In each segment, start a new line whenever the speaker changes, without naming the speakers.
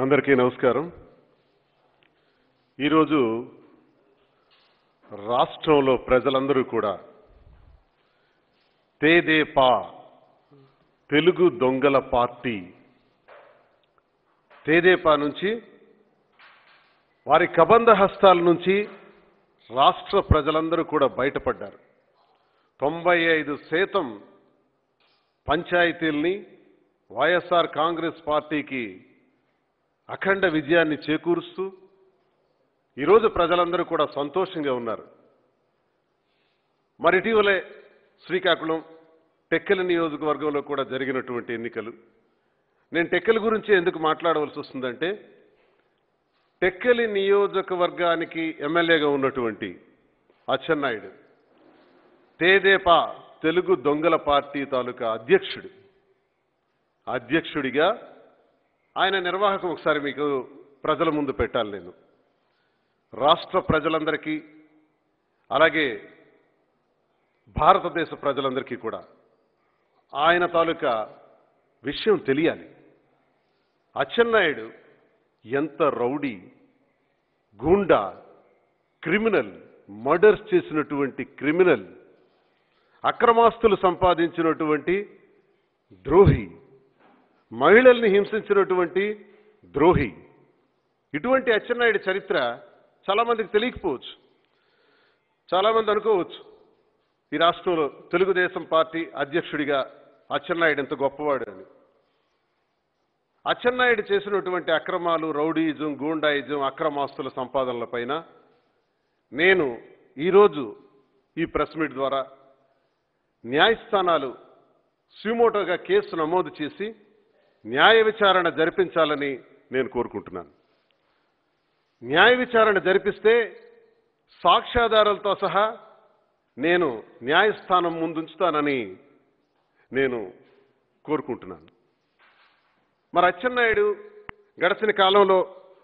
అందరికీ నమస్కారం ఈరోజు రాష్ట్రంలో ప్రజలందరూ కూడా తేదేపా తెలుగు దొంగల పార్టీ తేదేపా నుంచి వారి కబంధ హస్తాల నుంచి రాష్ట్ర ప్రజలందరూ కూడా బయటపడ్డారు తొంభై ఐదు శాతం పంచాయతీల్ని వైఎస్ఆర్ కాంగ్రెస్ పార్టీకి అఖండ విజయాన్ని చేకూరుస్తూ ఈరోజు ప్రజలందరూ కూడా సంతోషంగా ఉన్నారు మరి ఇటీవలే శ్రీకాకుళం టెక్కలి నియోజకవర్గంలో కూడా జరిగినటువంటి ఎన్నికలు నేను టెక్కలి గురించి ఎందుకు మాట్లాడవలసి వస్తుందంటే టెక్కలి నియోజకవర్గానికి ఎమ్మెల్యేగా ఉన్నటువంటి అచ్చెన్నాయుడు తేదేపా తెలుగు దొంగల పార్టీ తాలూకా అధ్యక్షుడు అధ్యక్షుడిగా ఆయన నిర్వాహకం ఒకసారి మీకు ప్రజల ముందు పెట్టాలి నేను రాష్ట్ర ప్రజలందరికీ అలాగే భారతదేశ ప్రజలందరికీ కూడా ఆయన తాలూకా విషయం తెలియాలి అచ్చెన్నాయుడు ఎంత రౌడీ గూండా క్రిమినల్ మర్డర్స్ చేసినటువంటి క్రిమినల్ అక్రమాస్తులు సంపాదించినటువంటి ద్రోహి మహిళల్ని హింసించినటువంటి ద్రోహి ఇటువంటి అచ్చెన్నాయుడి చరిత్ర చాలామందికి తెలియకపోవచ్చు చాలామంది అనుకోవచ్చు ఈ రాష్ట్రంలో తెలుగుదేశం పార్టీ అధ్యక్షుడిగా అచ్చెన్నాయుడు ఎంత గొప్పవాడు అని అచ్చెన్నాయుడు చేసినటువంటి అక్రమాలు రౌడీయిజం గూండాయిజం అక్రమాస్తుల సంపాదనలపైన నేను ఈరోజు ఈ ప్రెస్ మీట్ ద్వారా న్యాయస్థానాలు స్యూమోటోగా కేసు నమోదు చేసి న్యాయ విచారణ జరిపించాలని నేను కోరుకుంటున్నాను న్యాయ విచారణ జరిపిస్తే సాక్ష్యాధారాలతో సహా నేను న్యాయస్థానం ముందుంచుతానని నేను కోరుకుంటున్నాను మరి అచ్చెన్నాయుడు గడిచిన కాలంలో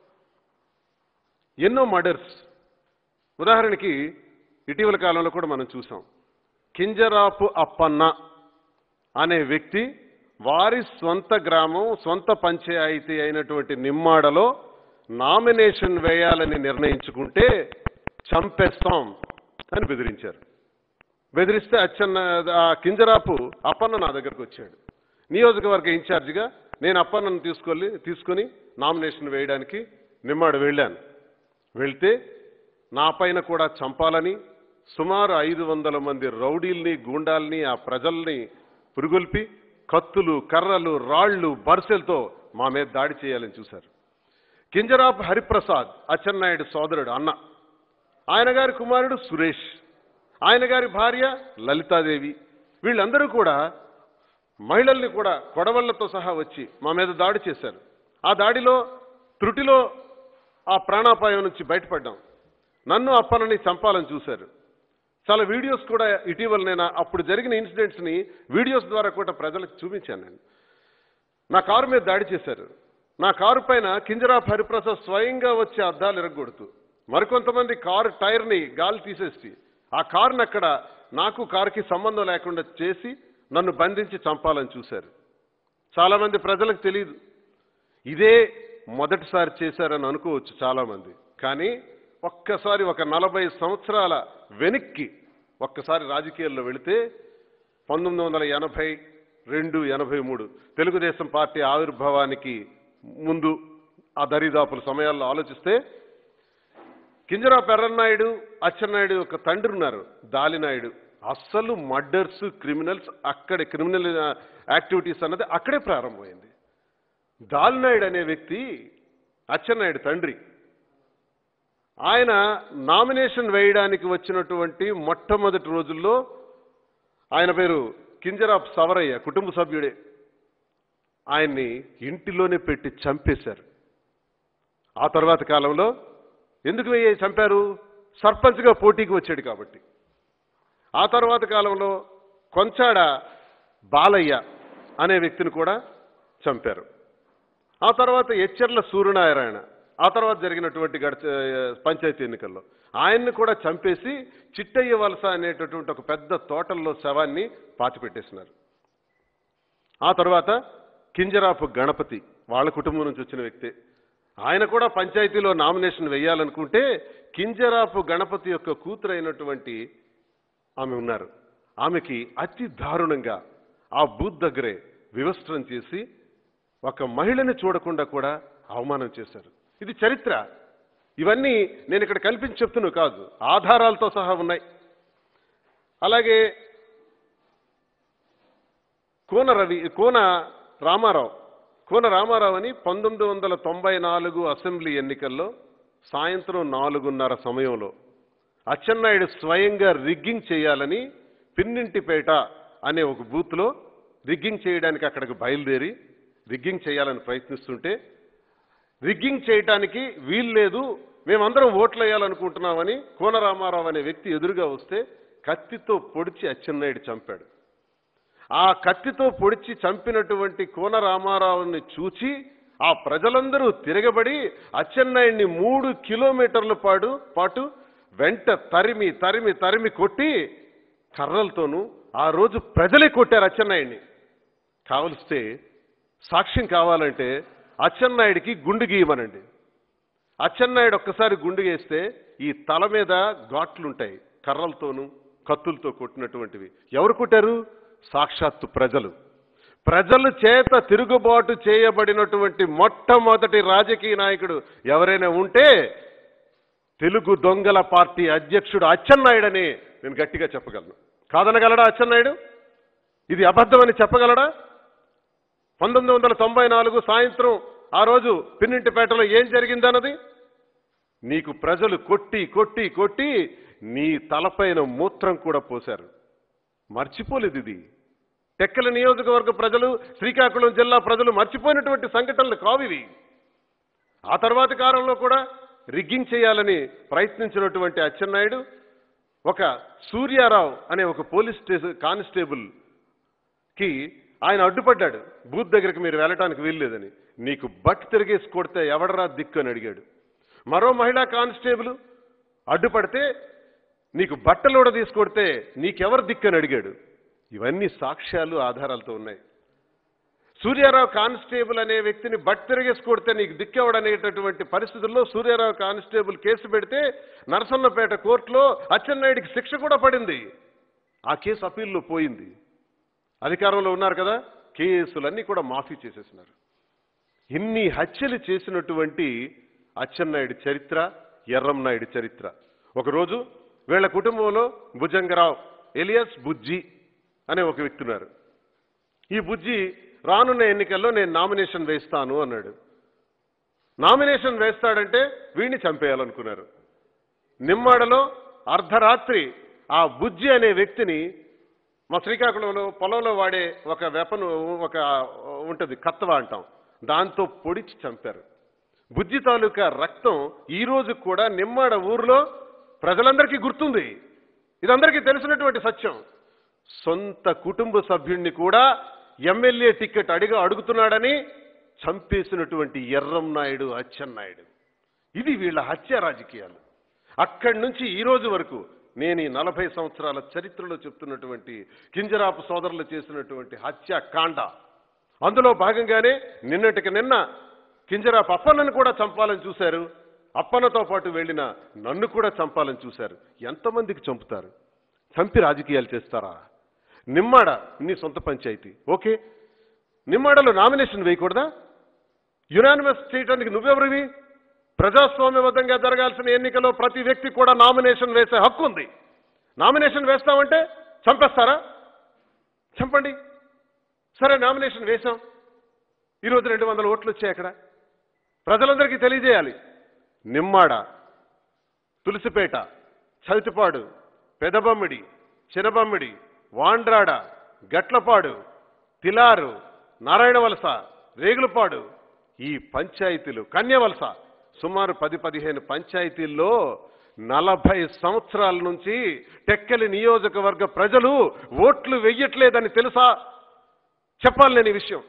ఎన్నో మర్డర్స్ ఉదాహరణకి ఇటీవల కాలంలో కూడా మనం చూసాం కింజరాపు అప్పన్న అనే వ్యక్తి వారి స్వంత గ్రామం స్వంత పంచాయతీ అయినటువంటి నిమ్మాడలో నామినేషన్ వేయాలని నిర్ణయించుకుంటే చంపేస్తాం అని బెదిరించారు బెదిరిస్తే అచ్చన్న ఆ కింజరాపు అప్పన్న నా దగ్గరకు వచ్చాడు నియోజకవర్గ ఇన్ఛార్జిగా నేను అప్పన్నను తీసుకొని తీసుకొని నామినేషన్ వేయడానికి నిమ్మాడు వెళ్ళాను వెళ్తే నా పైన కూడా చంపాలని సుమారు ఐదు వందల మంది రౌడీల్ని గూండాల్ని ఆ ప్రజల్ని పురుగొల్పి కత్తులు కర్రలు రాళ్ళు బర్సెలతో మా మీద దాడి చేయాలని చూశారు కింజరాపు హరిప్రసాద్ అచ్చెన్నాయుడు సోదరుడు అన్న ఆయన గారి కుమారుడు సురేష్ ఆయన గారి భార్య లలితాదేవి వీళ్ళందరూ కూడా మహిళల్ని కూడా కొడవళ్లతో సహా వచ్చి మా మీద దాడి చేశారు ఆ దాడిలో త్రుటిలో ఆ ప్రాణాపాయం నుంచి బయటపడ్డాం నన్ను అప్పనని చంపాలని చూశారు చాలా వీడియోస్ కూడా ఇటీవల నేను అప్పుడు జరిగిన ఇన్సిడెంట్స్ని వీడియోస్ ద్వారా కూడా ప్రజలకు చూపించాను నేను నా కారు మీద దాడి చేశారు నా కారు పైన కింజరాఫ్ హరిప్రసాద్ స్వయంగా వచ్చి అద్దాలు ఇరగొడుతూ మరికొంతమంది కారు టైర్ని గాలి తీసేసి ఆ కారుని అక్కడ నాకు కారుకి సంబంధం లేకుండా చేసి నన్ను బంధించి చంపాలని చూశారు చాలామంది ప్రజలకు తెలియదు ఇదే మొదటిసారి చేశారని అనుకోవచ్చు చాలామంది కానీ ఒక్కసారి ఒక నలభై సంవత్సరాల వెనక్కి ఒక్కసారి రాజకీయాల్లో వెళితే పంతొమ్మిది వందల ఎనభై రెండు ఎనభై మూడు తెలుగుదేశం పార్టీ ఆవిర్భావానికి ముందు ఆ దరిదాపుల సమయాల్లో ఆలోచిస్తే కింజరా పెర్రన్నాయుడు అచ్చెన్నాయుడు ఒక తండ్రి ఉన్నారు దాలినాయుడు అస్సలు మర్డర్స్ క్రిమినల్స్ అక్కడే క్రిమినల్ యాక్టివిటీస్ అన్నది అక్కడే ప్రారంభమైంది దాలినాయుడు అనే వ్యక్తి అచ్చెన్నాయుడు తండ్రి ఆయన నామినేషన్ వేయడానికి వచ్చినటువంటి మొట్టమొదటి రోజుల్లో ఆయన పేరు కింజరాప్ సవరయ్య కుటుంబ సభ్యుడే ఆయన్ని ఇంటిలోనే పెట్టి చంపేశారు ఆ తర్వాత కాలంలో ఎందుకు వేయ చంపారు సర్పంచ్గా పోటీకి వచ్చాడు కాబట్టి ఆ తర్వాత కాలంలో కొంచాడ బాలయ్య అనే వ్యక్తిని కూడా చంపారు ఆ తర్వాత ఎచ్చెర్ల సూర్యనారాయణ ఆ తర్వాత జరిగినటువంటి గడిచ పంచాయతీ ఎన్నికల్లో ఆయన్ని కూడా చంపేసి చిట్టయ్య వలస అనేటటువంటి ఒక పెద్ద తోటల్లో శవాన్ని పాతిపెట్టేసినారు ఆ తర్వాత కింజరాపు గణపతి వాళ్ళ కుటుంబం నుంచి వచ్చిన వ్యక్తే ఆయన కూడా పంచాయతీలో నామినేషన్ వేయాలనుకుంటే కింజరాపు గణపతి యొక్క కూతురైనటువంటి ఆమె ఉన్నారు ఆమెకి అతి దారుణంగా ఆ బూత్ దగ్గరే వివస్త్రం చేసి ఒక మహిళని చూడకుండా కూడా అవమానం చేశారు ఇది చరిత్ర ఇవన్నీ నేను ఇక్కడ కల్పించి చెప్తున్నాను కాదు ఆధారాలతో సహా ఉన్నాయి అలాగే కోన రవి కోన రామారావు కోన రామారావు అని పంతొమ్మిది వందల తొంభై నాలుగు అసెంబ్లీ ఎన్నికల్లో సాయంత్రం నాలుగున్నర సమయంలో అచ్చెన్నాయుడు స్వయంగా రిగ్గింగ్ చేయాలని పిన్నింటిపేట అనే ఒక బూత్లో రిగ్గింగ్ చేయడానికి అక్కడికి బయలుదేరి రిగ్గింగ్ చేయాలని ప్రయత్నిస్తుంటే రిగ్గింగ్ చేయటానికి వీల్లేదు మేమందరం ఓట్లు వేయాలనుకుంటున్నామని కోన రామారావు అనే వ్యక్తి ఎదురుగా వస్తే కత్తితో పొడిచి అచ్చెన్నాయుడు చంపాడు ఆ కత్తితో పొడిచి చంపినటువంటి కోన రామారావుని చూచి ఆ ప్రజలందరూ తిరగబడి అచ్చెన్నాయుడిని మూడు కిలోమీటర్ల పాటు పాటు వెంట తరిమి తరిమి తరిమి కొట్టి కర్రలతోనూ ఆ రోజు ప్రజలే కొట్టారు అచ్చెన్నాయుడిని కావలిస్తే సాక్ష్యం కావాలంటే అచ్చెన్నాయుడికి గుండు గీయమనండి అచ్చెన్నాయుడు ఒక్కసారి గుండు వేస్తే ఈ తల మీద ఘాట్లుంటాయి కర్రలతోనూ కత్తులతో కొట్టినటువంటివి ఎవరు కొట్టారు సాక్షాత్తు ప్రజలు ప్రజల చేత తిరుగుబాటు చేయబడినటువంటి మొట్టమొదటి రాజకీయ నాయకుడు ఎవరైనా ఉంటే తెలుగు దొంగల పార్టీ అధ్యక్షుడు అచ్చెన్నాయుడని నేను గట్టిగా చెప్పగలను కాదనగలడా అచ్చెన్నాయుడు ఇది అబద్ధమని చెప్పగలడా పంతొమ్మిది వందల తొంభై నాలుగు సాయంత్రం ఆ రోజు పిన్నింటిపేటలో ఏం జరిగిందన్నది నీకు ప్రజలు కొట్టి కొట్టి కొట్టి నీ తలపైన మూత్రం కూడా పోశారు మర్చిపోలేదు ఇది టెక్కల నియోజకవర్గ ప్రజలు శ్రీకాకుళం జిల్లా ప్రజలు మర్చిపోయినటువంటి సంఘటనలు కావు ఇవి ఆ తర్వాతి కాలంలో కూడా రిగ్గింగ్ చేయాలని ప్రయత్నించినటువంటి అచ్చెన్నాయుడు ఒక సూర్యారావు అనే ఒక పోలీస్ స్టేషన్ కానిస్టేబుల్ కి ఆయన అడ్డుపడ్డాడు బూత్ దగ్గరికి మీరు వెళ్ళటానికి వీల్లేదని నీకు బట్ తిరిగేసి కొడితే ఎవడరా దిక్కు అని అడిగాడు మరో మహిళా కానిస్టేబుల్ అడ్డుపడితే నీకు బట్టలోడ తీసుకొడితే నీకెవరు దిక్కు అని అడిగాడు ఇవన్నీ సాక్ష్యాలు ఆధారాలతో ఉన్నాయి సూర్యారావు కానిస్టేబుల్ అనే వ్యక్తిని బట్ తిరిగేసి కొడితే నీకు దిక్కెవడనేటటువంటి పరిస్థితుల్లో సూర్యారావు కానిస్టేబుల్ కేసు పెడితే నరసన్నపేట కోర్టులో అచ్చెన్నాయుడికి శిక్ష కూడా పడింది ఆ కేసు అప్పీల్లో పోయింది అధికారంలో ఉన్నారు కదా కేసులన్నీ కూడా మాఫీ చేసేసినారు ఇన్ని హత్యలు చేసినటువంటి అచ్చెన్నాయుడి చరిత్ర ఎర్రంనాయుడి చరిత్ర ఒకరోజు వీళ్ళ కుటుంబంలో భుజంగరావు ఎలియస్ బుజ్జి అనే ఒక వ్యక్తి ఉన్నారు ఈ బుజ్జి రానున్న ఎన్నికల్లో నేను నామినేషన్ వేస్తాను అన్నాడు నామినేషన్ వేస్తాడంటే వీడిని చంపేయాలనుకున్నారు నిమ్మాడలో అర్ధరాత్రి ఆ బుజ్జి అనే వ్యక్తిని మా శ్రీకాకుళంలో పొలంలో వాడే ఒక వెపను ఒక ఉంటుంది కత్తవ అంటాం దాంతో పొడిచి చంపారు బుజ్జి తాలూకా రక్తం ఈ రోజు కూడా నిమ్మాడ ఊర్లో ప్రజలందరికీ గుర్తుంది ఇదందరికీ తెలిసినటువంటి సత్యం సొంత కుటుంబ సభ్యుణ్ణి కూడా ఎమ్మెల్యే టికెట్ అడిగా అడుగుతున్నాడని చంపేసినటువంటి ఎర్రం నాయుడు అచ్చెన్నాయుడు ఇది వీళ్ళ హత్య రాజకీయాలు అక్కడి నుంచి ఈ రోజు వరకు నేను ఈ నలభై సంవత్సరాల చరిత్రలో చెప్తున్నటువంటి కింజరాపు సోదరులు చేసినటువంటి హత్య కాండ అందులో భాగంగానే నిన్నటికి నిన్న కింజరాపు అప్పన్నను కూడా చంపాలని చూశారు అప్పన్నతో పాటు వెళ్ళిన నన్ను కూడా చంపాలని చూశారు ఎంతమందికి చంపుతారు చంపి రాజకీయాలు చేస్తారా నిమ్మాడ నీ సొంత పంచాయతీ ఓకే నిమ్మాడలో నామినేషన్ వేయకూడదా యునానిమస్ చేయడానికి నువ్వెవరివి ప్రజాస్వామ్యబద్ధంగా జరగాల్సిన ఎన్నికలో ప్రతి వ్యక్తి కూడా నామినేషన్ వేసే హక్కు ఉంది నామినేషన్ వేస్తామంటే చంపేస్తారా చంపండి సరే నామినేషన్ వేశాం ఈరోజు రెండు వందల ఓట్లు వచ్చాయి అక్కడ ప్రజలందరికీ తెలియజేయాలి నిమ్మాడ తులసిపేట చవితిపాడు పెదబమ్మిడి చినబమ్మిడి వాండ్రాడ గట్లపాడు తిలారు నారాయణవలస రేగులపాడు ఈ పంచాయతీలు కన్యవలస సుమారు పది పదిహేను పంచాయతీల్లో నలభై సంవత్సరాల నుంచి టెక్కలి నియోజకవర్గ ప్రజలు ఓట్లు వెయ్యట్లేదని తెలుసా చెప్పాలి నేను ఈ విషయం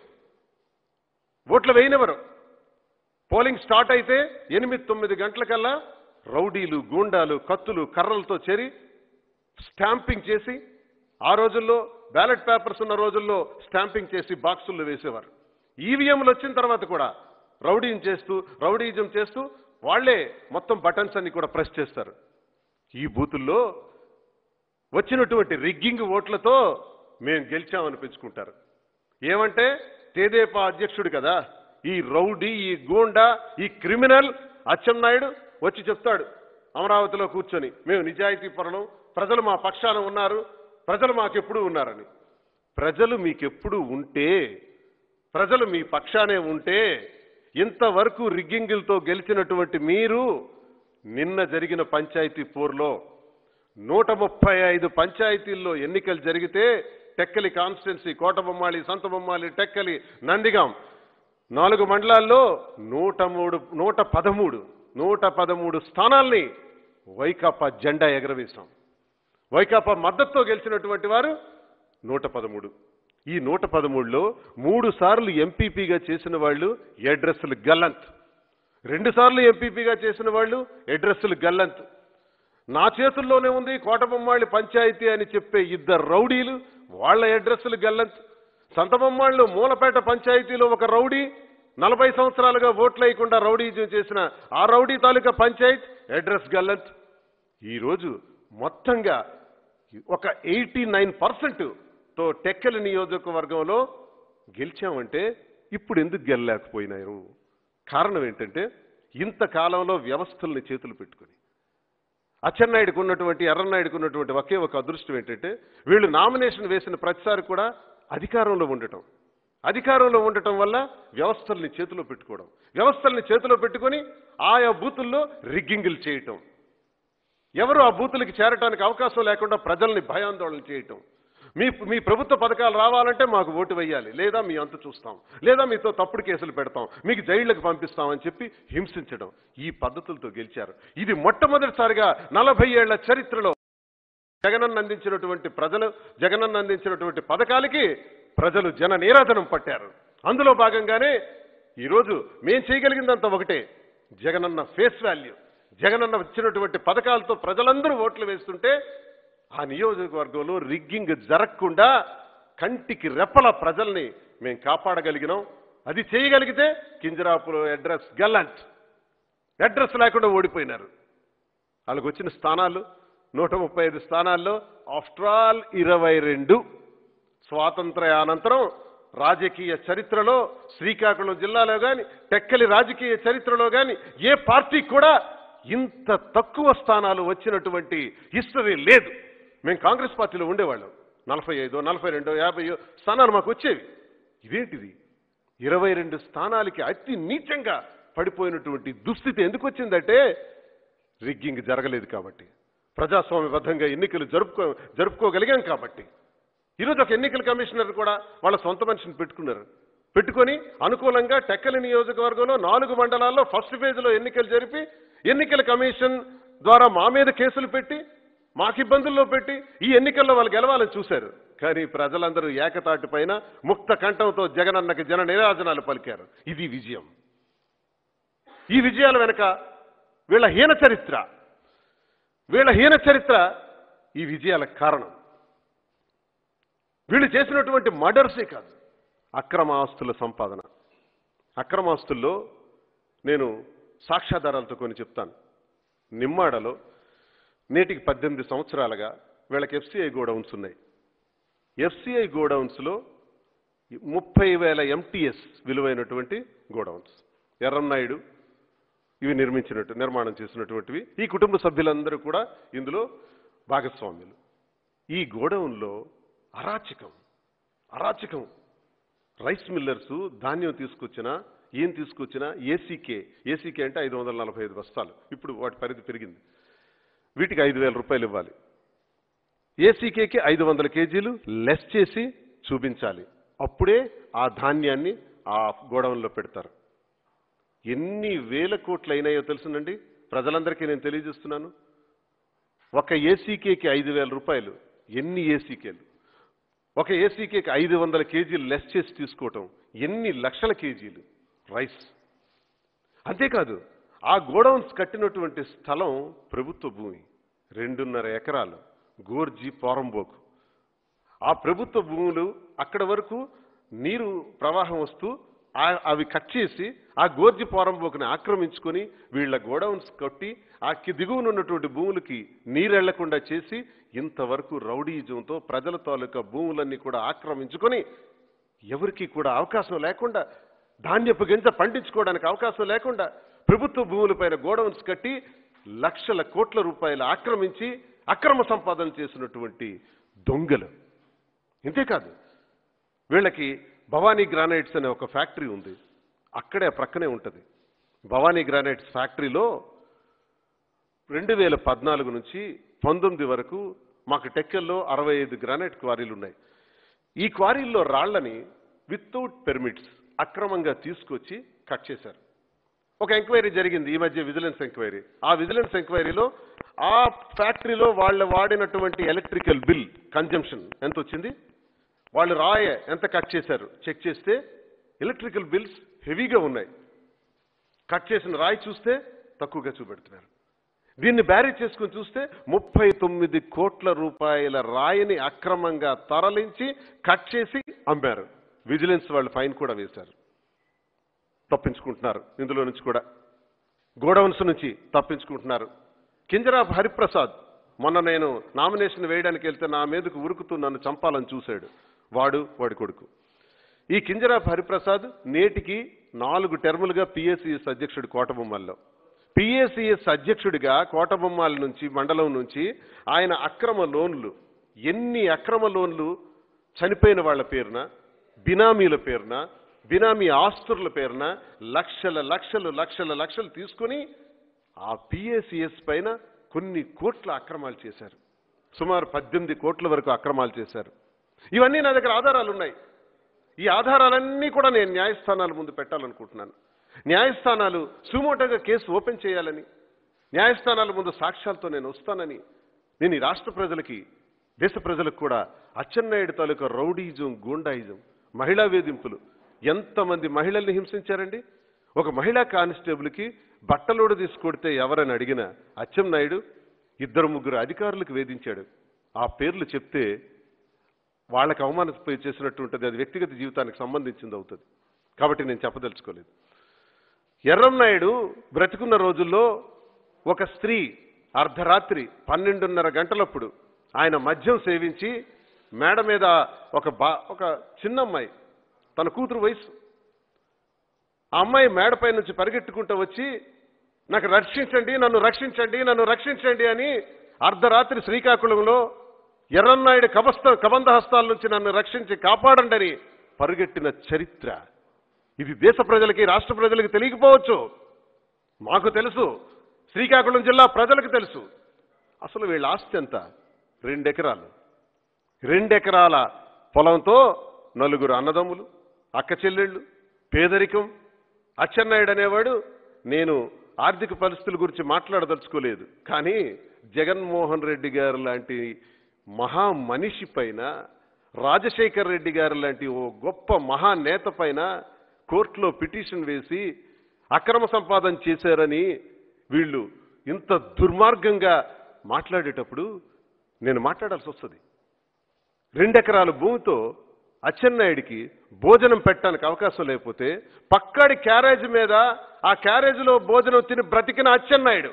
ఓట్లు వేయనివ్వరు పోలింగ్ స్టార్ట్ అయితే ఎనిమిది తొమ్మిది గంటలకల్లా రౌడీలు గూండాలు కత్తులు కర్రలతో చేరి స్టాంపింగ్ చేసి ఆ రోజుల్లో బ్యాలెట్ పేపర్స్ ఉన్న రోజుల్లో స్టాంపింగ్ చేసి బాక్సుల్లో వేసేవారు ఈవీఎంలు వచ్చిన తర్వాత కూడా రౌడీని చేస్తూ రౌడీజం చేస్తూ వాళ్ళే మొత్తం బటన్స్ అన్ని కూడా ప్రెస్ చేస్తారు ఈ బూతుల్లో వచ్చినటువంటి రిగ్గింగ్ ఓట్లతో మేము గెలిచామనిపించుకుంటారు ఏమంటే తేదేపా అధ్యక్షుడు కదా ఈ రౌడీ ఈ గూండా ఈ క్రిమినల్ అచ్చెన్నాయుడు వచ్చి చెప్తాడు అమరావతిలో కూర్చొని మేము నిజాయితీ పరులం ప్రజలు మా పక్షాన ఉన్నారు ప్రజలు మాకెప్పుడు ఉన్నారని ప్రజలు మీకెప్పుడు ఉంటే ప్రజలు మీ పక్షానే ఉంటే ఇంతవరకు రిగ్గింగులతో గెలిచినటువంటి మీరు నిన్న జరిగిన పంచాయతీ పోర్లో నూట ముప్పై ఐదు పంచాయతీల్లో ఎన్నికలు జరిగితే టెక్కలి కాన్స్టిట్యున్సీ కోటబొమ్మాళి సంతబొమ్మాళి టెక్కలి నందిగాం నాలుగు మండలాల్లో నూట మూడు నూట పదమూడు నూట పదమూడు స్థానాల్ని వైకాపా జెండా ఎగరవేశాం వైకాపా మద్దతుతో గెలిచినటువంటి వారు నూట పదమూడు ఈ నూట పదమూడులో మూడు సార్లు ఎంపీపీగా చేసిన వాళ్ళు అడ్రస్లు గల్లంత్ రెండు సార్లు ఎంపీపీగా చేసిన వాళ్ళు అడ్రస్లు గల్లంత్ నా చేతుల్లోనే ఉంది కోటబొమ్మాళ్ళి పంచాయతీ అని చెప్పే ఇద్దరు రౌడీలు వాళ్ళ అడ్రస్లు గల్లంత్ సంతబొమ్మాళ్ళు మూలపేట పంచాయతీలో ఒక రౌడీ నలభై సంవత్సరాలుగా ఓట్లు వేయకుండా రౌడీజం చేసిన ఆ రౌడీ తాలూకా పంచాయత్ అడ్రస్ గల్లంత్ ఈరోజు మొత్తంగా ఒక ఎయిటీ నైన్ తో టెక్కలి నియోజకవర్గంలో గెలిచామంటే ఇప్పుడు ఎందుకు గెలలేకపోయినారు కారణం ఏంటంటే ఇంతకాలంలో వ్యవస్థల్ని చేతులు పెట్టుకుని అచ్చెన్నాయుడుకు ఉన్నటువంటి ఎర్రన్నాయుడుకు ఉన్నటువంటి ఒకే ఒక అదృష్టం ఏంటంటే వీళ్ళు నామినేషన్ వేసిన ప్రతిసారి కూడా అధికారంలో ఉండటం అధికారంలో ఉండటం వల్ల వ్యవస్థల్ని చేతిలో పెట్టుకోవడం వ్యవస్థల్ని చేతిలో పెట్టుకొని ఆయా బూతుల్లో రిగ్గింగులు చేయటం ఎవరు ఆ బూతులకి చేరటానికి అవకాశం లేకుండా ప్రజల్ని భయాందోళన చేయటం మీ మీ ప్రభుత్వ పథకాలు రావాలంటే మాకు ఓటు వేయాలి లేదా మీ అంతు చూస్తాం లేదా మీతో తప్పుడు కేసులు పెడతాం మీకు జైళ్లకు పంపిస్తామని చెప్పి హింసించడం ఈ పద్ధతులతో గెలిచారు ఇది మొట్టమొదటిసారిగా నలభై ఏళ్ల చరిత్రలో జగనన్న అందించినటువంటి ప్రజలు జగనన్న అందించినటువంటి పథకాలకి ప్రజలు జన నీరాధనం పట్టారు అందులో భాగంగానే ఈరోజు మేం చేయగలిగిందంత ఒకటే జగనన్న ఫేస్ వాల్యూ జగనన్న వచ్చినటువంటి పథకాలతో ప్రజలందరూ ఓట్లు వేస్తుంటే ఆ నియోజకవర్గంలో రిగ్గింగ్ జరగకుండా కంటికి రెప్పల ప్రజల్ని మేము కాపాడగలిగినాం అది చేయగలిగితే కింజరాపులో అడ్రస్ గల్లంట్ అడ్రస్ లేకుండా ఓడిపోయినారు వాళ్ళకి వచ్చిన స్థానాలు నూట ముప్పై ఐదు స్థానాల్లో ఆఫ్టర్ ఆల్ ఇరవై రెండు స్వాతంత్ర అనంతరం రాజకీయ చరిత్రలో శ్రీకాకుళం జిల్లాలో కానీ టెక్కలి రాజకీయ చరిత్రలో కానీ ఏ పార్టీ కూడా ఇంత తక్కువ స్థానాలు వచ్చినటువంటి హిస్టరీ లేదు మేము కాంగ్రెస్ పార్టీలో ఉండేవాళ్ళం నలభై ఐదో నలభై రెండో యాభైయో స్థానాలు మాకు వచ్చేవి ఇదేంటిది ఇరవై రెండు స్థానాలకి అతి నీచంగా పడిపోయినటువంటి దుస్థితి ఎందుకు వచ్చిందంటే రిగ్గింగ్ జరగలేదు కాబట్టి ప్రజాస్వామ్యబద్ధంగా ఎన్నికలు జరుపుకో జరుపుకోగలిగాం కాబట్టి ఈరోజు ఒక ఎన్నికల కమిషనర్ కూడా వాళ్ళ సొంత మనిషిని పెట్టుకున్నారు పెట్టుకొని అనుకూలంగా టెక్కలి నియోజకవర్గంలో నాలుగు మండలాల్లో ఫస్ట్ ఫేజ్లో ఎన్నికలు జరిపి ఎన్నికల కమిషన్ ద్వారా మా మీద కేసులు పెట్టి మాకు ఇబ్బందుల్లో పెట్టి ఈ ఎన్నికల్లో వాళ్ళు గెలవాలని చూశారు కానీ ప్రజలందరూ ఏకతాటి పైన ముక్త కంఠంతో జగనన్నకి జన నిరాజనాలు పలికారు ఇది విజయం ఈ విజయాల వెనక వీళ్ళ హీన చరిత్ర వీళ్ళ హీన చరిత్ర ఈ విజయాలకు కారణం వీళ్ళు చేసినటువంటి మర్డర్సే కాదు అక్రమ ఆస్తుల సంపాదన అక్రమ ఆస్తుల్లో నేను సాక్ష్యాధారాలతో కొన్ని చెప్తాను నిమ్మాడలో నేటికి పద్దెనిమిది సంవత్సరాలుగా వీళ్ళకి ఎఫ్సిఐ గోడౌన్స్ ఉన్నాయి ఎఫ్సిఐ గోడౌన్స్లో ముప్పై వేల ఎంటీఎస్ విలువైనటువంటి గోడౌన్స్ ఎర్రన్నాయుడు ఇవి నిర్మించినట్టు నిర్మాణం చేసినటువంటివి ఈ కుటుంబ సభ్యులందరూ కూడా ఇందులో భాగస్వామ్యులు ఈ గోడౌన్లో అరాచకం అరాచకం రైస్ మిల్లర్స్ ధాన్యం తీసుకొచ్చినా ఏం తీసుకొచ్చినా ఏసీకే ఏసీకే అంటే ఐదు వందల నలభై ఐదు బస్తాలు ఇప్పుడు వాటి పరిధి పెరిగింది వీటికి ఐదు వేల రూపాయలు ఇవ్వాలి ఏసీకేకి ఐదు వందల కేజీలు లెస్ చేసి చూపించాలి అప్పుడే ఆ ధాన్యాన్ని ఆ గోడౌన్లో పెడతారు ఎన్ని వేల కోట్లు అయినాయో తెలుసునండి ప్రజలందరికీ నేను తెలియజేస్తున్నాను ఒక ఏసీకేకి ఐదు వేల రూపాయలు ఎన్ని ఏసీకేలు ఒక ఏసీకేకి ఐదు వందల కేజీలు లెస్ చేసి తీసుకోవటం ఎన్ని లక్షల కేజీలు రైస్ అంతేకాదు ఆ గోడౌన్స్ కట్టినటువంటి స్థలం ప్రభుత్వ భూమి రెండున్నర ఎకరాలు గోర్జీ పోరంబోకు ఆ ప్రభుత్వ భూములు అక్కడ వరకు నీరు ప్రవాహం వస్తూ ఆ- అవి కట్ చేసి ఆ గోర్జి పోరంబోకుని ఆక్రమించుకొని వీళ్ళ గోడౌన్స్ కొట్టి ఆ కి- దిగువన ఉన్నటువంటి భూములకి నీరెళ్లకుండా చేసి ఇంతవరకు రౌడీజంతో ప్రజల తాలూకా భూములన్నీ కూడా ఆక్రమించుకొని ఎవరికి కూడా అవకాశం లేకుండా ధాన్యపు గింజ పండించుకోవడానికి అవకాశం లేకుండా ప్రభుత్వ భూములపైన గోడౌన్స్ కట్టి లక్షల కోట్ల రూపాయలు ఆక్రమించి అక్రమ సంపాదన చేసినటువంటి దొంగలు ఇంతేకాదు వీళ్ళకి భవానీ గ్రానైట్స్ అనే ఒక ఫ్యాక్టరీ ఉంది అక్కడే ప్రక్కనే ఉంటుంది భవానీ గ్రానైట్స్ ఫ్యాక్టరీలో రెండు వేల పద్నాలుగు నుంచి పంతొమ్మిది వరకు మాకు టెక్కల్లో అరవై ఐదు గ్రానైట్ క్వారీలు ఉన్నాయి ఈ క్వారీల్లో రాళ్లని వితౌట్ పెర్మిట్స్ అక్రమంగా తీసుకొచ్చి కట్ చేశారు ఒక ఎంక్వైరీ జరిగింది ఈ మధ్య విజిలెన్స్ ఎంక్వైరీ ఆ విజిలెన్స్ ఎంక్వైరీలో ఆ ఫ్యాక్టరీలో వాళ్ళు వాడినటువంటి ఎలక్ట్రికల్ బిల్ కన్జంప్షన్ ఎంత వచ్చింది వాళ్ళు రాయ ఎంత కట్ చేశారు చెక్ చేస్తే ఎలక్ట్రికల్ బిల్స్ హెవీగా ఉన్నాయి కట్ చేసిన రాయి చూస్తే తక్కువగా చూపెడుతున్నారు దీన్ని బ్యారేజ్ చేసుకుని చూస్తే ముప్పై తొమ్మిది కోట్ల రూపాయల రాయిని అక్రమంగా తరలించి కట్ చేసి అమ్మారు విజిలెన్స్ వాళ్ళు ఫైన్ కూడా వేశారు తప్పించుకుంటున్నారు ఇందులో నుంచి కూడా గోడౌన్స్ నుంచి తప్పించుకుంటున్నారు కింజరాపు హరిప్రసాద్ మొన్న నేను నామినేషన్ వేయడానికి వెళ్తే నా మీదకు ఉరుకుతూ నన్ను చంపాలని చూశాడు వాడు వాడి కొడుకు ఈ కింజరాపు హరిప్రసాద్ నేటికి నాలుగు టెర్ములుగా పిఎస్సిఎస్ అధ్యక్షుడు కోటబొమ్మల్లో పిఎస్సిఎస్ అధ్యక్షుడిగా కోటబొమ్మాల నుంచి మండలం నుంచి ఆయన అక్రమ లోన్లు ఎన్ని అక్రమ లోన్లు చనిపోయిన వాళ్ళ పేరున బినామీల పేరున బినామీ ఆస్తుల పేరున లక్షల లక్షలు లక్షల లక్షలు తీసుకొని ఆ పిఏసిఎస్ పైన కొన్ని కోట్ల అక్రమాలు చేశారు సుమారు పద్దెనిమిది కోట్ల వరకు అక్రమాలు చేశారు ఇవన్నీ నా దగ్గర ఆధారాలు ఉన్నాయి ఈ ఆధారాలన్నీ కూడా నేను న్యాయస్థానాల ముందు పెట్టాలనుకుంటున్నాను న్యాయస్థానాలు సుమోటోగా కేసు ఓపెన్ చేయాలని న్యాయస్థానాల ముందు సాక్ష్యాలతో నేను వస్తానని నేను ఈ రాష్ట్ర ప్రజలకి దేశ ప్రజలకు కూడా అచ్చెన్నాయుడు తాలూకా రౌడీజం గూండాయిజం మహిళా వేధింపులు ఎంతమంది మహిళల్ని హింసించారండి ఒక మహిళా కానిస్టేబుల్కి బట్టలోడు తీసుకొడితే ఎవరని అడిగిన అచ్చెన్నాయుడు ఇద్దరు ముగ్గురు అధికారులకు వేధించాడు ఆ పేర్లు చెప్తే వాళ్ళకి అవమానపోయి చేసినట్టు ఉంటుంది అది వ్యక్తిగత జీవితానికి సంబంధించింది అవుతుంది కాబట్టి నేను చెప్పదలుచుకోలేదు ఎర్రంనాయుడు బ్రతికున్న రోజుల్లో ఒక స్త్రీ అర్ధరాత్రి పన్నెండున్నర గంటలప్పుడు ఆయన మద్యం సేవించి మేడ మీద ఒక బా ఒక చిన్నమ్మాయి తన కూతురు వయసు ఆ అమ్మాయి మేడపై నుంచి పరిగెట్టుకుంటూ వచ్చి నాకు రక్షించండి నన్ను రక్షించండి నన్ను రక్షించండి అని అర్ధరాత్రి శ్రీకాకుళంలో ఎర్రన్నాయుడు కబస్త కబంధ హస్తాల నుంచి నన్ను రక్షించి కాపాడండి అని పరుగెట్టిన చరిత్ర ఇది దేశ ప్రజలకి రాష్ట్ర ప్రజలకి తెలియకపోవచ్చు మాకు తెలుసు శ్రీకాకుళం జిల్లా ప్రజలకు తెలుసు అసలు వీళ్ళ ఆస్తి ఎంత రెండెకరాలు రెండెకరాల పొలంతో నలుగురు అన్నదమ్ములు అక్క చెల్లెళ్ళు పేదరికం అచ్చెన్నాయుడు అనేవాడు నేను ఆర్థిక పరిస్థితుల గురించి మాట్లాడదలుచుకోలేదు కానీ జగన్మోహన్ రెడ్డి గారు లాంటి మహా మనిషి పైన రాజశేఖర్ రెడ్డి గారు లాంటి ఓ గొప్ప మహానేత పైన కోర్టులో పిటిషన్ వేసి అక్రమ సంపాదన చేశారని వీళ్ళు ఇంత దుర్మార్గంగా మాట్లాడేటప్పుడు నేను మాట్లాడాల్సి వస్తుంది రెండెకరాల భూమితో అచ్చెన్నాయుడికి భోజనం పెట్టడానికి అవకాశం లేకపోతే పక్కడి క్యారేజ్ మీద ఆ క్యారేజీలో భోజనం తిని బ్రతికిన అచ్చెన్నాయుడు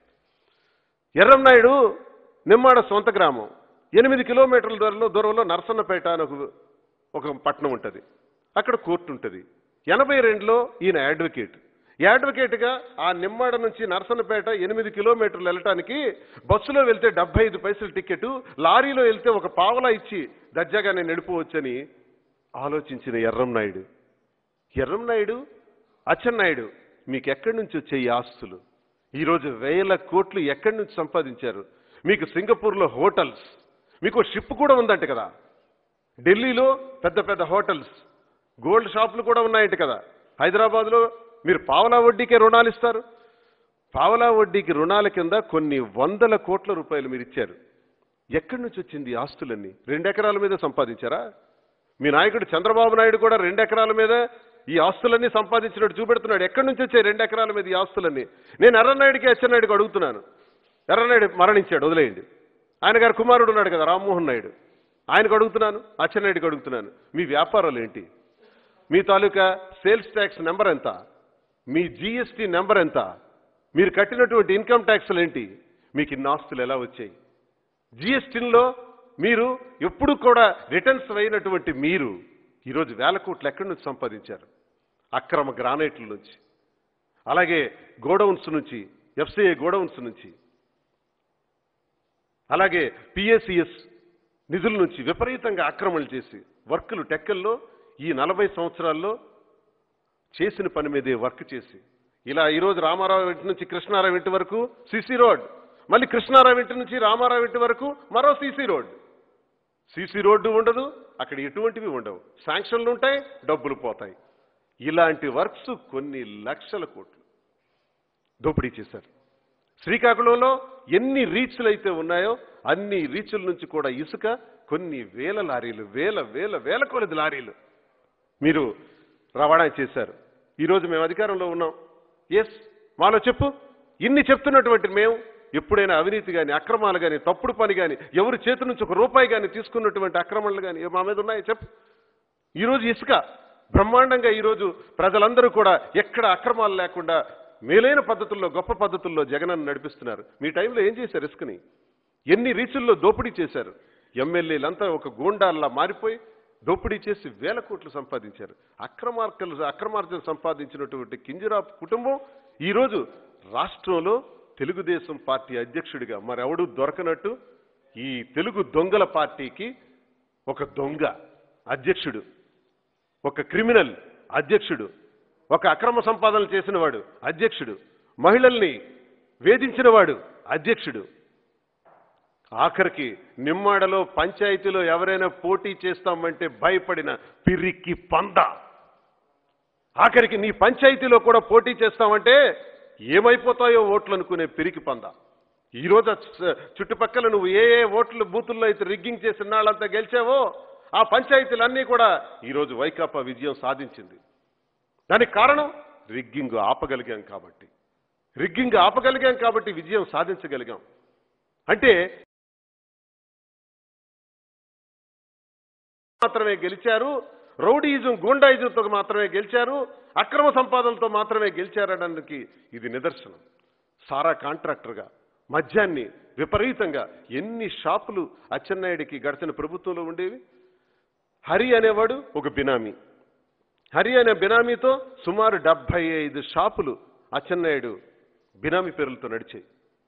ఎర్రంనాయుడు నిమ్మాడ సొంత గ్రామం ఎనిమిది కిలోమీటర్ల దూరంలో దూరంలో నరసన్నపేట అని ఒక ఒక పట్టణం ఉంటుంది అక్కడ కోర్టు ఉంటుంది ఎనభై రెండులో ఈయన అడ్వకేట్ అడ్వకేట్గా ఆ నిమ్మాడ నుంచి నరసన్నపేట ఎనిమిది కిలోమీటర్లు వెళ్ళటానికి బస్సులో వెళ్తే డెబ్బై ఐదు పైసలు టికెట్ లారీలో వెళ్తే ఒక పావలా ఇచ్చి దర్జాగా నేను నడిపోవచ్చని ఆలోచించిన ఎర్రంనాయుడు ఎర్రంనాయుడు అచ్చెన్నాయుడు మీకు ఎక్కడి నుంచి వచ్చే ఈ ఆస్తులు ఈరోజు వేల కోట్లు ఎక్కడి నుంచి సంపాదించారు మీకు సింగపూర్లో హోటల్స్ మీకు షిప్ కూడా ఉందంట కదా ఢిల్లీలో పెద్ద పెద్ద హోటల్స్ గోల్డ్ షాపులు కూడా ఉన్నాయంట కదా హైదరాబాద్లో మీరు పావలా వడ్డీకే రుణాలు ఇస్తారు పావలా వడ్డీకి రుణాల కింద కొన్ని వందల కోట్ల రూపాయలు మీరు ఇచ్చారు ఎక్కడి నుంచి వచ్చింది ఈ ఆస్తులన్నీ రెండెకరాల మీద సంపాదించారా మీ నాయకుడు చంద్రబాబు నాయుడు కూడా రెండెకరాల మీద ఈ ఆస్తులన్నీ సంపాదించినట్టు చూపెడుతున్నాడు ఎక్కడి నుంచి వచ్చాయి రెండు ఎకరాల మీద ఈ ఆస్తులన్నీ నేను ఎర్రనాయుడికి అచ్చెన్నాయుడికి అడుగుతున్నాను ఎర్రనాయుడు మరణించాడు వదిలేయండి ఆయన గారి కుమారుడు ఉన్నాడు కదా రామ్మోహన్ నాయుడు ఆయనకు అడుగుతున్నాను అచ్చెన్నాయుడికి అడుగుతున్నాను మీ వ్యాపారాలు ఏంటి మీ తాలూకా సేల్స్ ట్యాక్స్ నెంబర్ ఎంత మీ జీఎస్టీ నెంబర్ ఎంత మీరు కట్టినటువంటి ఇన్కమ్ ట్యాక్స్లు ఏంటి మీకు ఇన్ని ఆస్తులు ఎలా వచ్చాయి జిఎస్టీలో మీరు ఎప్పుడు కూడా రిటర్న్స్ అయినటువంటి మీరు ఈరోజు వేల కోట్లు ఎక్కడి నుంచి సంపాదించారు అక్రమ గ్రానైట్ల నుంచి అలాగే గోడౌన్స్ నుంచి ఎఫ్సిఐ గోడౌన్స్ నుంచి అలాగే పిఏసిఎస్ నిధుల నుంచి విపరీతంగా ఆక్రమణలు చేసి వర్కులు టెక్కల్లో ఈ నలభై సంవత్సరాల్లో చేసిన పని మీదే వర్క్ చేసి ఇలా ఈరోజు రామారావు ఇంటి నుంచి కృష్ణారావు ఇంటి వరకు సిసి రోడ్ మళ్ళీ కృష్ణారావు ఇంటి నుంచి రామారావు ఇంటి వరకు మరో సిసి రోడ్ సిసి రోడ్డు ఉండదు అక్కడ ఎటువంటివి ఉండవు శాంక్షన్లు ఉంటాయి డబ్బులు పోతాయి ఇలాంటి వర్క్స్ కొన్ని లక్షల కోట్లు దోపిడీ చేశారు శ్రీకాకుళంలో ఎన్ని రీచ్లు అయితే ఉన్నాయో అన్ని రీచ్ల నుంచి కూడా ఇసుక కొన్ని వేల లారీలు వేల వేల వేల కొలది లారీలు మీరు రవాణా చేశారు ఈరోజు మేము అధికారంలో ఉన్నాం ఎస్ మాలో చెప్పు ఇన్ని చెప్తున్నటువంటి మేము ఎప్పుడైనా అవినీతి కానీ అక్రమాలు కానీ తప్పుడు పని కానీ ఎవరి చేతి నుంచి ఒక రూపాయి కానీ తీసుకున్నటువంటి అక్రమాలు కానీ మా మీద ఉన్నాయో చెప్పు ఈరోజు ఇసుక బ్రహ్మాండంగా ఈరోజు ప్రజలందరూ కూడా ఎక్కడ అక్రమాలు లేకుండా మేలైన పద్ధతుల్లో గొప్ప పద్ధతుల్లో జగనన్న నడిపిస్తున్నారు మీ టైంలో ఏం చేశారు ఇసుకని ఎన్ని రీచుల్లో దోపిడీ చేశారు ఎమ్మెల్యేలంతా ఒక గూండాల్లా మారిపోయి దోపిడీ చేసి వేల కోట్లు సంపాదించారు అక్రమార్కలు అక్రమార్జన సంపాదించినటువంటి కింజరాపు కుటుంబం ఈరోజు రాష్ట్రంలో తెలుగుదేశం పార్టీ అధ్యక్షుడిగా మరెవడు దొరకనట్టు ఈ తెలుగు దొంగల పార్టీకి ఒక దొంగ అధ్యక్షుడు ఒక క్రిమినల్ అధ్యక్షుడు ఒక అక్రమ సంపాదనలు చేసినవాడు అధ్యక్షుడు మహిళల్ని వేధించినవాడు అధ్యక్షుడు ఆఖరికి నిమ్మాడలో పంచాయతీలో ఎవరైనా పోటీ చేస్తామంటే భయపడిన పిరికి పంద ఆఖరికి నీ పంచాయతీలో కూడా పోటీ చేస్తామంటే ఏమైపోతాయో ఓట్లు అనుకునే పిరికి పంద ఈరోజు ఆ చు- చుట్టుపక్కల నువ్వు ఏ ఏ ఓట్లు బూతుల్లో అయితే రిగ్గింగ్ చేసిన వాళ్ళంతా గెలిచావో ఆ పంచాయతీలన్నీ కూడా ఈరోజు వైకాపా విజయం సాధించింది దానికి కారణం రిగ్గింగ్ ఆపగలిగాం కాబట్టి రిగ్గింగ్ ఆపగలిగాం కాబట్టి విజయం సాధించగలిగాం అంటే మాత్రమే గెలిచారు రౌడీయిజం గూండాయిజంతో మాత్రమే గెలిచారు అక్రమ సంపాదనతో మాత్రమే గెలిచారనడానికి ఇది నిదర్శనం సారా కాంట్రాక్టర్గా మద్యాన్ని విపరీతంగా ఎన్ని షాపులు అచ్చెన్నాయుడికి గడిచిన ప్రభుత్వంలో ఉండేవి హరి అనేవాడు ఒక బినామీ హరి అనే బినామీతో సుమారు డెబ్బై ఐదు షాపులు అచ్చెన్నాయుడు బినామీ పేర్లతో నడిచాయి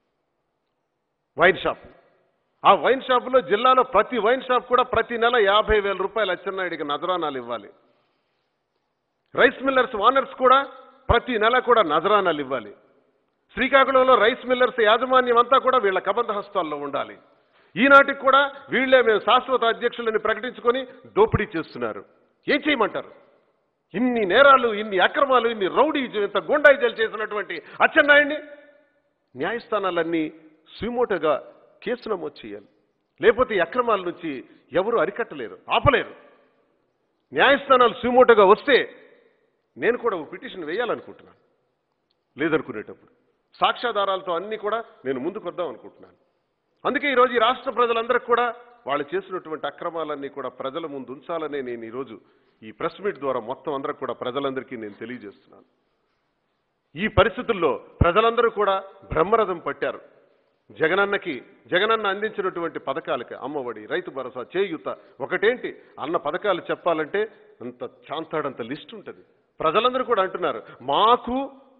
వైన్ షాప్ ఆ వైన్ షాపులో జిల్లాలో ప్రతి వైన్ షాప్ కూడా ప్రతి నెల యాభై వేల రూపాయలు అచ్చెన్నాయుడికి నజరానాలు ఇవ్వాలి రైస్ మిల్లర్స్ ఓనర్స్ కూడా ప్రతి నెల కూడా నజరానాలు ఇవ్వాలి శ్రీకాకుళంలో రైస్ మిల్లర్స్ యాజమాన్యం అంతా కూడా వీళ్ళ కబంధ హస్తాల్లో ఉండాలి ఈనాటికి కూడా వీళ్ళే మేము శాశ్వత అధ్యక్షులని ప్రకటించుకొని దోపిడీ చేస్తున్నారు ఏం చేయమంటారు ఇన్ని నేరాలు ఇన్ని అక్రమాలు ఇన్ని రౌడీజం ఇంత గుండాయిజాలు చేసినటువంటి అచ్చెన్నాయుడిని న్యాయస్థానాలన్నీ సుమోటగా కేసు నమోదు చేయాలి లేకపోతే ఈ అక్రమాల నుంచి ఎవరు అరికట్టలేరు ఆపలేరు న్యాయస్థానాలు సుమోటగా వస్తే నేను కూడా ఒక పిటిషన్ వేయాలనుకుంటున్నాను లేదనుకునేటప్పుడు సాక్ష్యాధారాలతో అన్నీ కూడా నేను ముందుకు వద్దాం అనుకుంటున్నాను అందుకే ఈరోజు ఈ రాష్ట్ర ప్రజలందరికీ కూడా వాళ్ళు చేసినటువంటి అక్రమాలన్నీ కూడా ప్రజల ముందు ఉంచాలనే నేను ఈరోజు ఈ ప్రెస్ మీట్ ద్వారా మొత్తం అందరికి కూడా ప్రజలందరికీ నేను తెలియజేస్తున్నాను ఈ పరిస్థితుల్లో ప్రజలందరూ కూడా బ్రహ్మరథం పట్టారు జగనన్నకి జగనన్న అందించినటువంటి పథకాలకి అమ్మఒడి రైతు భరోసా చేయూత ఒకటేంటి అన్న పథకాలు చెప్పాలంటే అంత చాంతాడంత లిస్ట్ ఉంటుంది ప్రజలందరూ కూడా అంటున్నారు మాకు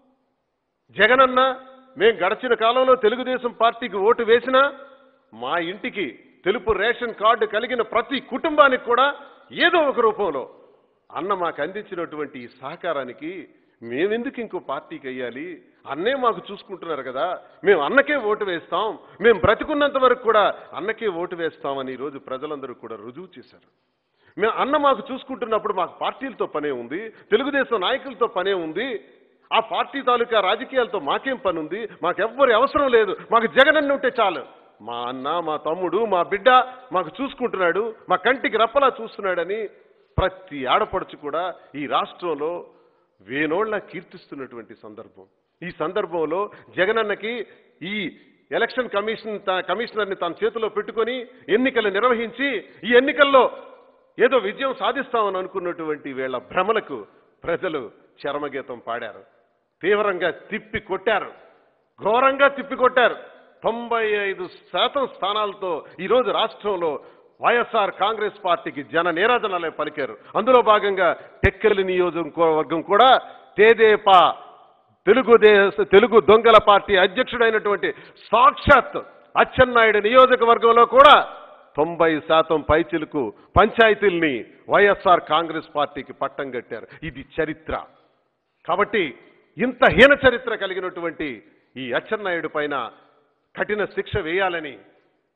జగనన్న మేం గడిచిన కాలంలో తెలుగుదేశం పార్టీకి ఓటు వేసినా మా ఇంటికి తెలుపు రేషన్ కార్డు కలిగిన ప్రతి కుటుంబానికి కూడా ఏదో ఒక రూపంలో అన్న మాకు అందించినటువంటి ఈ సహకారానికి మేమెందుకు ఇంకో పార్టీకి అయ్యాలి అన్నే మాకు చూసుకుంటున్నారు కదా మేము అన్నకే ఓటు వేస్తాం మేము బ్రతికున్నంత వరకు కూడా అన్నకే ఓటు వేస్తామని ఈరోజు ప్రజలందరూ కూడా రుజువు చేశారు మేము అన్న మాకు చూసుకుంటున్నప్పుడు మాకు పార్టీలతో పనే ఉంది తెలుగుదేశం నాయకులతో పనే ఉంది ఆ పార్టీ తాలూకా రాజకీయాలతో మాకేం పని ఉంది మాకెవ్వరి అవసరం లేదు మాకు జగనన్న ఉంటే చాలు మా అన్న మా తమ్ముడు మా బిడ్డ మాకు చూసుకుంటున్నాడు మా కంటికి రప్పలా చూస్తున్నాడని ప్రతి ఆడపడుచు కూడా ఈ రాష్ట్రంలో వేనోళ్ల కీర్తిస్తున్నటువంటి సందర్భం ఈ సందర్భంలో జగనన్నకి ఈ ఎలక్షన్ కమిషన్ త- కమిషనర్ని తన చేతిలో పెట్టుకొని ఎన్నికలు నిర్వహించి ఈ ఎన్నికల్లో ఏదో విజయం సాధిస్తామని అనుకున్నటువంటి వీళ్ళ భ్రమలకు ప్రజలు చరమగీతం పాడారు తీవ్రంగా తిప్పి కొట్టారు ఘోరంగా తిప్పి కొట్టారు తొంభై ఐదు శాతం స్థానాలతో ఈరోజు రాష్ట్రంలో వైఎస్ఆర్ కాంగ్రెస్ పార్టీకి జన నీరాజనాలే పలికారు అందులో భాగంగా టెక్కలి నియోజకవర్గం కూడా తేదేపా తెలుగుదేశ తెలుగు దొంగల పార్టీ అధ్యక్షుడైనటువంటి సాక్షాత్ అచ్చెన్నాయుడు నియోజకవర్గంలో కూడా తొంభై శాతం పైచిలకు పంచాయతీల్ని వైఎస్ఆర్ కాంగ్రెస్ పార్టీకి పట్టం కట్టారు ఇది చరిత్ర కాబట్టి ఇంత హీన చరిత్ర కలిగినటువంటి ఈ అచ్చెన్నాయుడు పైన కఠిన శిక్ష వేయాలని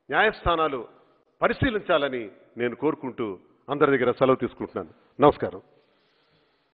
న్యాయస్థానాలు పరిశీలించాలని నేను కోరుకుంటూ అందరి దగ్గర సెలవు తీసుకుంటున్నాను నమస్కారం